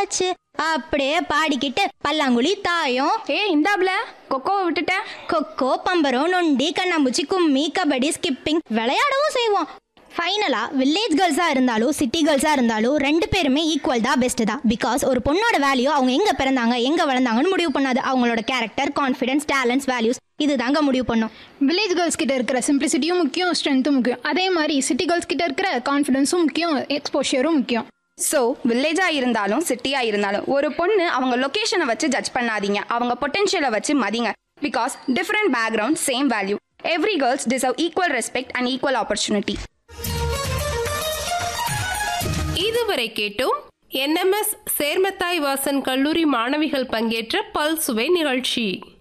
ஆச்சு அப்படியே பாடிக்கிட்டு பல்லாங்குழி தாயம் ஏய் இந்தாப்ல கொக்கோவை விட்டுட்டேன் கொக்கோ பம்பரம் நொண்டி கண்ணாம்பூச்சி கும்மி கபடி ஸ்கிப்பிங் விளையாடவும் செய்வோம் ஃபைனலா வில்லேஜ் கேர்ள்ஸா இருந்தாலும் சிட்டி கேர்ள்ஸா இருந்தாலும் ரெண்டு பேருமே ஈக்குவல் தான் பெஸ்ட் தான் பிகாஸ் ஒரு பொண்ணோட வேல்யூ அவங்க எங்க பிறந்தாங்க எங்க வளர்ந்தாங்கன்னு முடிவு பண்ணாது அவங்களோட கேரக்டர் கான்ஃபிடன்ஸ் டேலண்ட்ஸ் வேல்யூஸ் இது தாங்க முடிவு பண்ணும் வில்லேஜ் கேர்ள்ஸ் கிட்ட இருக்கிற சிம்பிளிசிட்டியும் முக்கியம் ஸ்ட்ரென்த்தும் முக்கியம் அதே மாதிரி சிட்டி கேர்ள்ஸ் கிட்ட இருக்கிற கான்ஃபிடன்ஸும் முக்கியம் எக்ஸ்போஷரும் முக்கியம் ஸோ வில்லேஜா இருந்தாலும் சிட்டியா இருந்தாலும் ஒரு பொண்ணு அவங்க லொகேஷனை வச்சு ஜட்ஜ் பண்ணாதீங்க அவங்க பொட்டென்ஷியலை வச்சு மதிங்க because different background same value every girls deserve equal respect and equal opportunity இதுவரை கேட்டோம் என்எம்எஸ் சேர்மத்தாய் வாசன் கல்லூரி மாணவிகள் பங்கேற்ற பல்சுவை நிகழ்ச்சி